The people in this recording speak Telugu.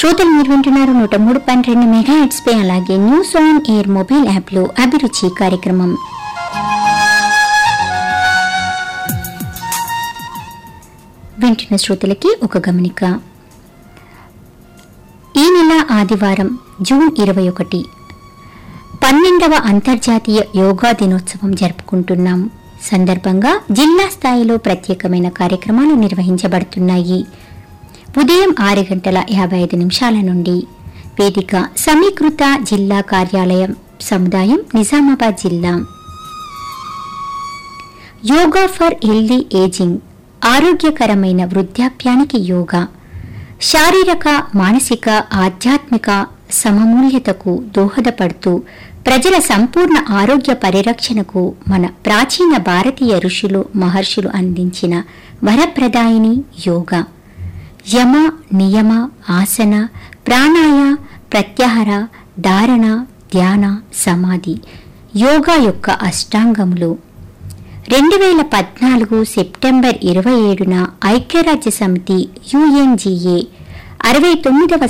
శ్రోతలు మీరు వింటున్నారు నూట మూడు పాయింట్ రెండు మెగా హెడ్స్ పై అలాగే news on air mobile app లో అభిరుచి కార్యక్రమం వింటున్న శ్రోతలకి ఒక గమనిక ఈ నెల ఆదివారం జూన్ ఇరవై ఒకటి పన్నెండవ అంతర్జాతీయ యోగా దినోత్సవం జరుపుకుంటున్నాం సందర్భంగా జిల్లా స్థాయిలో ప్రత్యేకమైన కార్యక్రమాలు నిర్వహించబడుతున్నాయి ఉదయం ఆరు గంటల యాభై ఐదు నిమిషాల నుండి వేదిక సమీకృత జిల్లా కార్యాలయం సముదాయం నిజామాబాద్ జిల్లా యోగా ఫర్ హెల్దీ ఏజింగ్ ఆరోగ్యకరమైన వృద్ధాప్యానికి యోగా శారీరక మానసిక ఆధ్యాత్మిక సమమూల్యతకు దోహదపడుతూ ప్రజల సంపూర్ణ ఆరోగ్య పరిరక్షణకు మన ప్రాచీన భారతీయ ఋషులు మహర్షులు అందించిన వరప్రదాయిని యోగా యమ నియమ ఆసన ప్రాణాయ ప్రత్యాహార ధారణ ధ్యాన సమాధి యోగా యొక్క అష్టాంగములు రెండు వేల పద్నాలుగు సెప్టెంబర్ ఇరవై ఏడున ఐక్యరాజ్య సమితి యుఎన్జిఏ అరవై తొమ్మిదవ